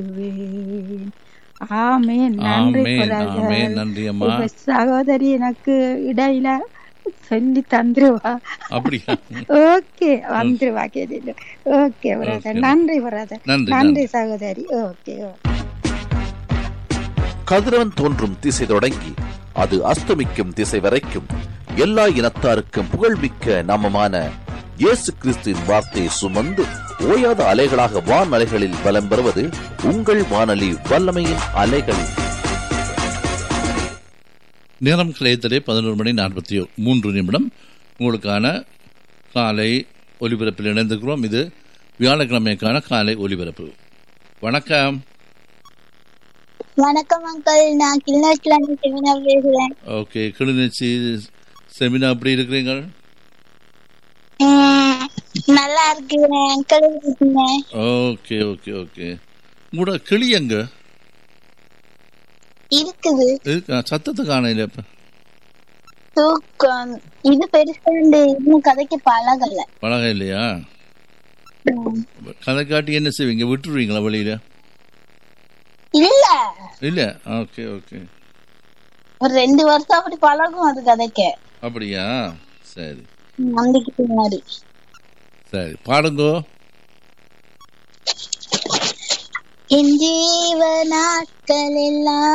ஆமேன் நன்றி ஆமேன் brother. ஆமேன் நன்றி அம்மா இப்ப சகோதரி எனக்கு இடையில சொல்லி தந்துருவா அப்படியா ஓகே வந்துருவா கேட்டு ஓகே பிரதர் Okay. நன்றி பிரதர் நன்றி, நன்றி சகோதரி ஓகே கதிரவன் தோன்றும் திசை தொடங்கி அது அஸ்தமிக்கும் திசை வரைக்கும் எல்லா இனத்தாருக்கும் புகழ்மிக்க நாமமான இயேசு கிறிஸ்துவின் வார்த்தையை சுமந்து ஓயாத அலைகளாக வான் அலைகளில் பலம் பெறுவது உங்கள் வானொலி வல்லமையின் அலைகள் நேரம் கிளையத்திலே பதினோரு மணி நாற்பத்தி மூன்று நிமிடம் உங்களுக்கான காலை ஒலிபரப்பில் இணைந்திருக்கிறோம் இது வியாழக்கிழமைக்கான காலை ஒலிபரப்பு வணக்கம் வணக்கம் அங்கிள் நான் கிளிநொச்சில இருந்து செமினா பேசுறேன் ஓகே கிளிநொச்சி செமினா எப்படி இருக்கிறீங்க உம், நல்லா இருக்கிறேன் அங்கிள் இருக்கீங்க ஓகே ஓகே ஓகே உங்களோட கிளி எங்க இருக்குது இருக்கா சத்தத்தை காணையில இப்ப தூக்கம் இது பெருசா இந்த இன்னும் கதைக்கு பழகல பழகம் இல்லையா கதை காட்டி என்ன செய்வீங்க விட்டுருவீங்களா வெளியில இல்ல இல்ல ஓகே ஓகே ஒரு ரெண்டு வருஷம் அப்படி பழகும் அது கதைக்க அப்படியா சரி நம்பிக்கை பின்னாடி சரி பாடுங்கோ என் ஜீவ நாட்கள் எல்லாம்